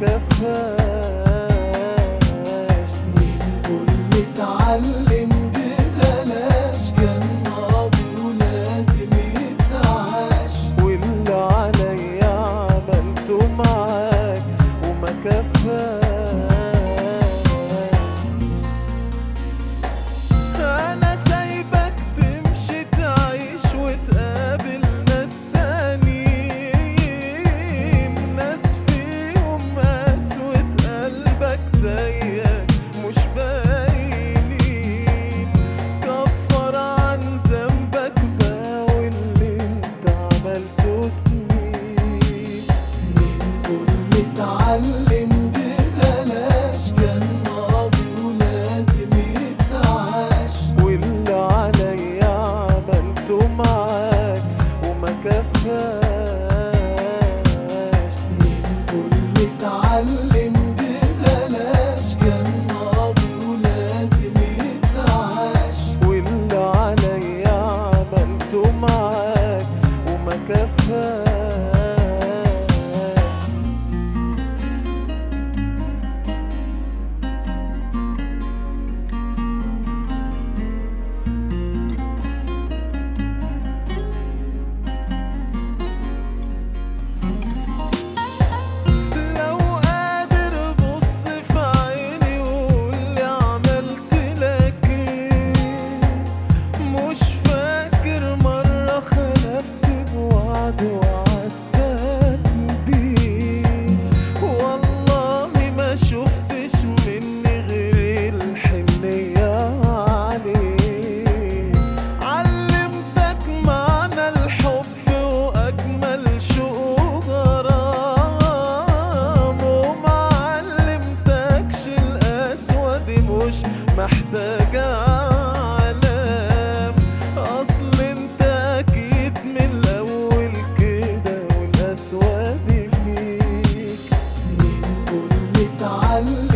كفاش مين كل اتعلم ببلاش كان ماضي ولازم يتعاش واللي عليا عملته معاك وما كفاش انا سايبك تمشي تعيش وتقابل ناس تانيين ناس فيهم قسوة قلبك زيك مش باينين كفر عن ذنبك بقى واللي انت عملته سنين مين كل اتعلم ببلاش كان ماضي ولازم يتعاش واللي عليا عملته معاك وما كفاش مين كل اتعلم ببلاش كان ماضي ولازم يتعاش واللي عليا عملته معاك وما كفاش لو قادر بص في عيني وقولي عملت لك ايه مش فاكر مرة خلفت بوعد وعدتك بيه والله ما شفتش مني غير الحنية عليك علمتك معنى الحب وأجمل شوق غرام ومعلمتكش القسوة دي مش محتاجة علام أصل انت أكيد من الأول كده والقسوة دي فيك مين كل اتعلم